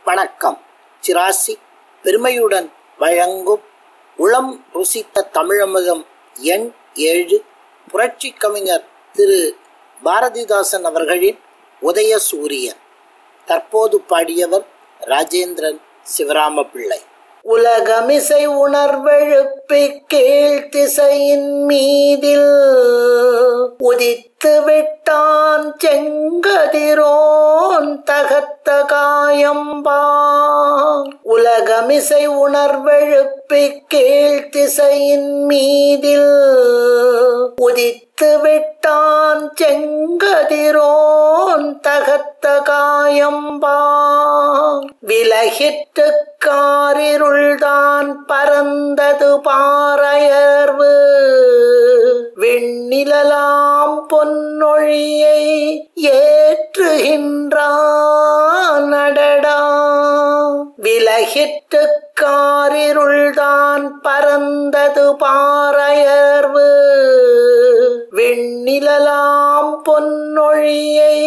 வணக்கம் சிராசி பெருமையுடன் வழங்கும் உளம் ருசித்த தமிழமுதம் எண் ஏழு புரட்சி கவிஞர் திரு பாரதிதாசன் அவர்களின் உதய சூரியன் தற்போது பாடியவர் ராஜேந்திரன் சிவராம பிள்ளை உலகமிசை உணர்வெழுப்பி கீழ் திசையின் மீதில் உதித்து விட்டான் செங்கதிரோன் தகத்த காயம்பா உலகமிசை உணர்வெழுப்பி கீழ் திசையின் மீதில் உதித்து விட்டான் செங்கதிரோன் தகத்த காயம்பா விலகிட்டு காரிருள்தான் பறந்தது பாறையர்வு விண்ணிலலாம் பொன்னொழியை ஏற்றுகின்றான் நடடா விலகிட்டு காரிருள்தான் பறந்தது பாறையர்வு விண்ணிலலாம் பொன்னொழியை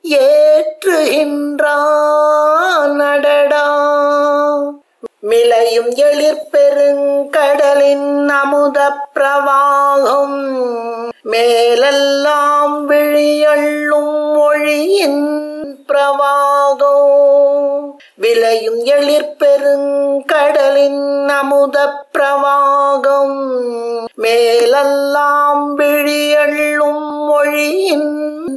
ஏற்றுகின்றான் நடடா மிளையும் எழிற்பெருங்கடலின் அமுத பிரவாகம் மேலெல்லாம் விழியள்ளும் மொழியின் பிரவாகம் விளையும் எழிற்பெருங்கடலின் அமுத பிரவாகம் மேலெல்லாம் விழியள்ளும் மொழியின்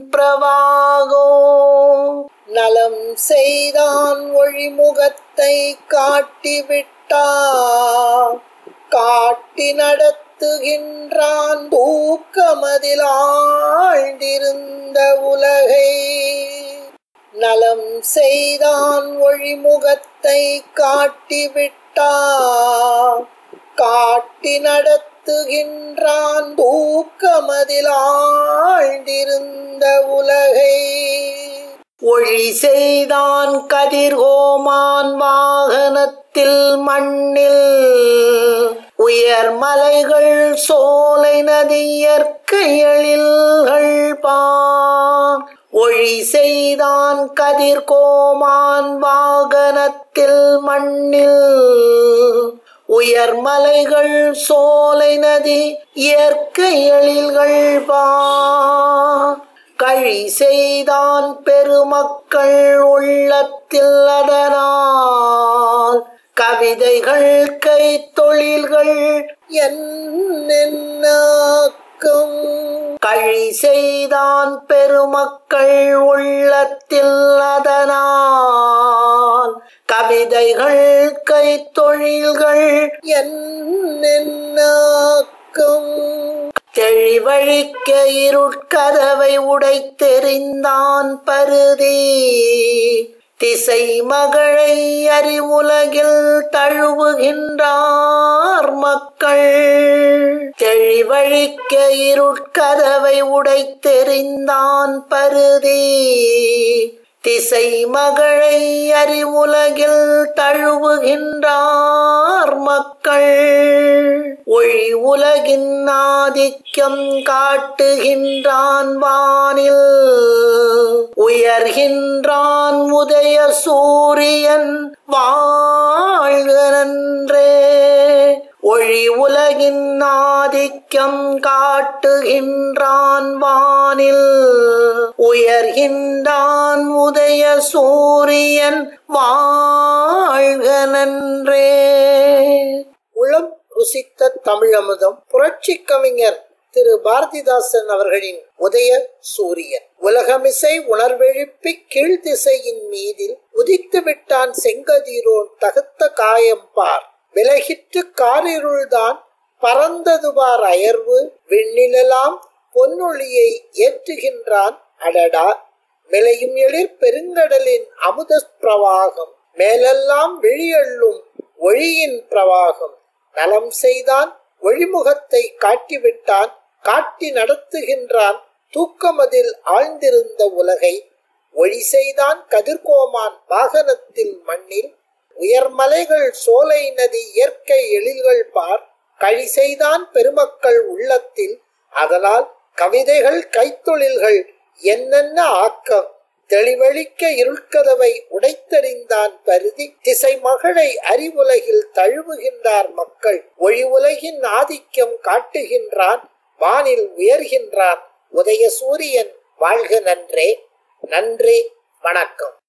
பிரவாகம் நலம் செய்தான் ஒழிமுகத்தை காட்டிவிட்டான் காட்டி நடத்துகின்றான் தூக்கமதில் ஆழ்ந்திருந்த உலகை நலம் செய்தான் ஒழிமுகத்தை காட்டிவிட்டான் காட்டி நடத்துகின்றான் தூக்கமதில் ஆழ்ந்திருந்த உலகை ஒழி செய்தான் கதிர்கோமான் வாகனத்தில் மண்ணில் உயர் மலைகள் சோலை நதி இயற்கையழில்கள் பான் ஒழி செய்தான் கதிர்கோமான் வாகனத்தில் மண்ணில் உயர் மலைகள் சோலை நதி இயற்கை எழில்கள் பான் கழி செய்தான் பெருமக்கள் உள்ளத்தில் அதனால் கவிதைகள் கை தொழில்கள் என்னென்னாக்கும் கழி செய்தான் பெருமக்கள் உள்ளத்தில் அதனால் கவிதைகள் கை தொழில்கள் என்னென்னாக்கும் தெளிவழிக்க இருட்கதவை உடைத்தெறிந்தான் பருதி திசை மகளை அறிவுலகில் தழுவுகின்றார் மக்கள் தெளிவழிக்க இருட்கதவை உடைத்தெறிந்தான் பருதி திசை மகளை அறிவுலகில் தழுவுகின்றார் மக்கள் ஒளி உலகின் ஆதிக்கம் காட்டுகின்றான் வானில் உயர்கின்றான் உதய சூரியன் வாழ்க நன்றே ஒளி உலகின் ஆதிக்கம் காட்டுகின்றான் வானில் உயர்கின்றான் உதய சூரியன் வாழ்க நன்றே உளம் ருசித்த தமிழமுதம் புரட்சி கவிஞர் திரு பாரதிதாசன் அவர்களின் உதய சூரியன் உலகமிசை உணர்வெழுப்பி கீழ்த்திசையின் மீதில் உதித்து விட்டான் செங்கதிரோன் தகுத்த காயம் பார் விலகிற்று காரிருள்தான் பறந்ததுபார் அயர்வு விண்ணிலெல்லாம் பொன்னொழியை ஏற்றுகின்றான் அடடா மிளையும் எழிற் பெருங்கடலின் அமுத பிரவாகம் மேலெல்லாம் விழியள்ளும் ஒழியின் பிரவாகம் நலம் செய்தான் ஒழிமுகத்தை காட்டிவிட்டான் காட்டி நடத்துகின்றான் தூக்கமதில் ஆழ்ந்திருந்த உலகை ஒளி செய்தான் கதிர்கோமான் வாகனத்தில் மண்ணில் உயர்மலைகள் சோலை நதி இயற்கை எழில்கள் பார் கழி செய்தான் பெருமக்கள் உள்ளத்தில் அதனால் கவிதைகள் கைத்தொழில்கள் என்னென்ன ஆக்கம் தெளிவழிக்க இருட்கதவை உடைத்தறிந்தான் பருதி திசை மகளை அறிவுலகில் தழுவுகின்றார் மக்கள் ஒளி உலகின் ஆதிக்கம் காட்டுகின்றான் வானில் உயர்கின்றான் உதய சூரியன் வாழ்க நன்றே நன்றி வணக்கம்